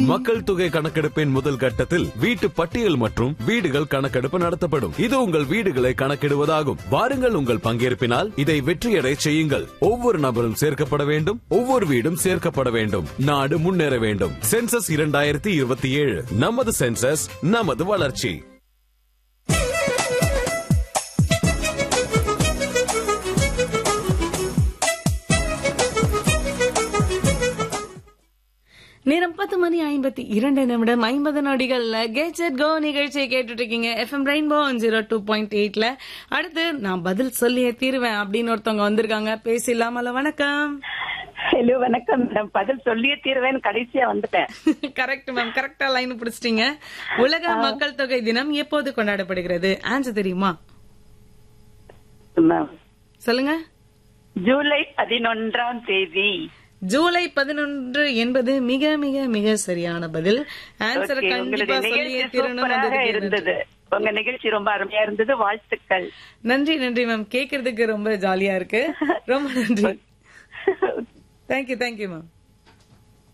மக்கள் தொகை கணக்கெடுப்பின் முதல் கட்டத்தில் வீட்டு பட்டியல் மற்றும் வீடுகள் கணக்கெடுப்பு நடத்தப்படும் இது உங்கள் வீடுகளை கணக்கிடுவதாகும் வாருங்கள் உங்கள் பங்கேற்பினால் இதை வெற்றியடை செய்யுங்கள் ஒவ்வொரு நபரும் சேர்க்கப்பட வேண்டும் ஒவ்வொரு வீடும் சேர்க்கப்பட வேண்டும் நாடு முன்னேற வேண்டும் சென்சஸ் இரண்டாயிரத்தி இருபத்தி ஏழு நமது சென்சஸ் நமது வளர்ச்சி நேரம் பத்து மணி ஐம்பத்தி இரண்டு நிமிடம் ஐம்பது நொடிகள்ல கெட் கோ நிகழ்ச்சியை கேட்டுட்டு இருக்கீங்க FM rainbow zero two point எயிட்ல அடுத்து நான் பதில் சொல்லியே தீருவேன் அப்படின்னு ஒருத்தவங்க வந்திருக்காங்க பேசிடலாமல வணக்கம் ஹலோ வணக்கம் மேடம் பதில் சொல்லியே தீர்வேன் கடைசியா வந்துட்டேன் கரெக்ட் மேம் கரெக்டா லைன் பிடிச்சிட்டீங்க உலக மக்கள் தொகை தினம் எப்போது கொண்டாடப்படுகிறது ஆன்சர் தெரியுமா மேம். சொல்லுங்க ஜூலை பதினொன்றாம் தேதி ஜூலை பதினொன்று என்பது மிக மிக மிக சரியான பதில் ஆன்சர் Okay, கண்டிப்பா உங்களுடைய சொல்லியே நிகழ்ச்சி தீரணும் சூப்பராக வந்ததுக்கு இருந்தது உங்க நிகழ்ச்சி ரொம்ப அருமையா இருந்தது வாழ்த்துக்கள் நன்றி நன்றி மேம் கேக்குறதுக்கு ரொம்ப ஜாலியா இருக்கு ரொம்ப நன்றி தேங்க்யூ தேங்க்யூ மேம்